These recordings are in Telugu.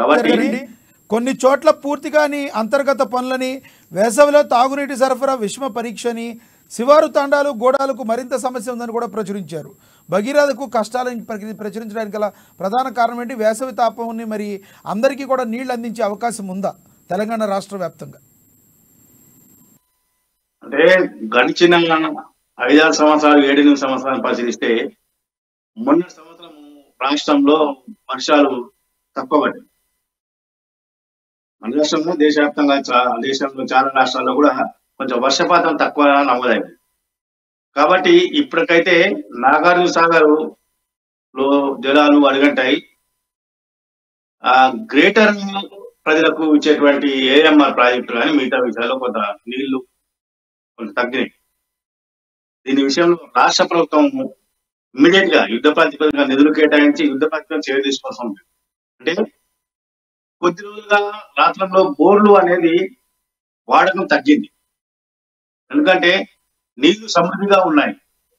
కాబట్టి జరిగింది. కొన్ని చోట్ల పూర్తిగాని అంతర్గత పనులని వేసవిలో తాగునీటి సరఫరా విషమ పరీక్షని శివారు తాండాలు గోడాలకు మరింత సమస్య ఉందని కూడా ప్రచురించారు భగీరథకు కష్టాలను ప్రకి- ప్రచురించడానికి గల ప్రధాన కారణం ఏంటి వేసవి తాపంని మరి అందరికీ కూడా నీళ్లు అందించే అవకాశం ఉందా తెలంగాణ రాష్ట్ర వ్యాప్తంగా అంటే గడిచిన ఐదారు సంవత్సరాలు ఏడెనిమిది సంవత్సరాలు పరిశీలిస్తే మొన్న సంవత్సరం రాష్ట్రంలో వర్షాలు తక్కువ పడ్డాయి మన రాష్ట్రంలో దేశవ్యాప్తంగా చా- దేశంలో చాలా రాష్ట్రాల్లో కూడా కొంచెం వర్షపాతం తక్కువ నమోదైంది కాబట్టి ఇప్పటికైతే నాగార్జున సాగర్ లో జలాలు అడుగంటాయి ఆ గ్రేటర్ ప్రజలకు ఇచ్చేటువంటి ఏఎంఆర్ ప్రాజెక్టు కానీ మిగతా విషయాల్లో కొంత నీళ్లు కొంత తగ్గినాయి దీని విషయంలో రాష్ట్ర ప్రభుత్వం ఇమ్మీడియట్ గా యుద్ధ ప్రాతిపదికన నిధులు కేటాయించి యుద్ధ ప్రాతిపదికన చర్య తీసుకోవాల్సి ఉంది అంటే కొద్ది రోజులుగా రాష్ట్రంలో బోర్లు అనేది వాడకం తగ్గింది ఎందుకంటే నీళ్లు సమృద్ధిగా ఉన్నాయి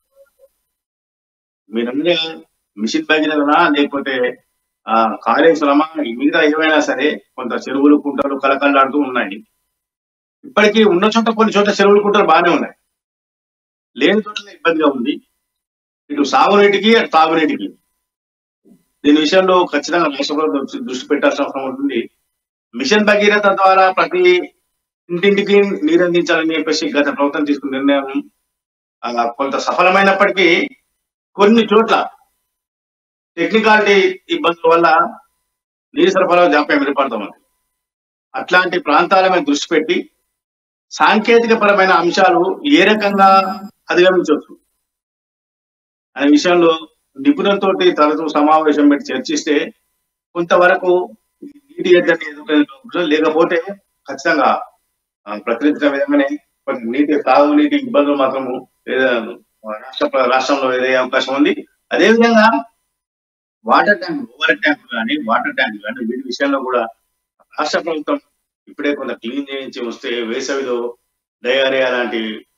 మీరందరూ మిషన్ భగీరథనా లేకపోతే ఆ కాళేశ్వరమా ఈ మిగతా ఏమైనా సరే కొంత చెరువులు కుంటలు కలకల్లాడుతూ ఉన్నాయి ఇప్పటికీ ఉన్న చోట కొన్ని చోట్ల చెరువులు కుంటలు బాగానే ఉన్నాయి లేని చోట్ల ఇబ్బందిగా ఉంది ఇటు సాగునీటికి అటు తాగునీటికి దీని విషయంలో ఖచ్చితంగా రాష్ట్ర ప్రభుత్వం దృష్టి- దృష్టి పెట్టాల్సిన అవసరం ఉంటుంది మిషన్ భగీరథ ద్వారా ప్రతి ఇంటింటికి నీరు అందించాలని చెప్పేసి గత ప్రభుత్వం తీసుకున్న నిర్ణయం ఆ, కొంత సఫలమైనప్పటికీ కొన్ని చోట్ల టెక్నికాలిటీ ఇబ్బందుల వల్ల నీరు సరఫరా జాప్యం ఏర్పడుతుంది అట్లాంటి ప్రాంతాల మీద దృష్టి పెట్టి సాంకేతిక పరమైన అంశాలు ఏ రకంగా అధిగమించవచ్చు అనే విషయంలో నిపుణులతో తరచూ సమావేశం పెట్టి చర్చిస్తే కొంతవరకు నీటి ఎద్దడిని ఎదుర్కొనే లేకపోతే ఖచ్చితంగా ఆ, ప్రకటించిన విధంగానే కొన్ని నీటి తాగునీటి ఇబ్బందులు మాత్రము ఏదో రాష్ట్ర ప్ర- రాష్ట్రంలో ఎదురయ్యే అవకాశం ఉంది అదేవిధంగా వాటర్ ట్యాంక్ ఓవర్ ట్యాంక్ కానీ వాటర్ ట్యాంక్ కానీ వీటి విషయంలో కూడా రాష్ట్ర ప్రభుత్వం ఇప్పుడే కొంత క్లీన్ చేయించి వస్తే వేసవిలో డయేరియా లాంటి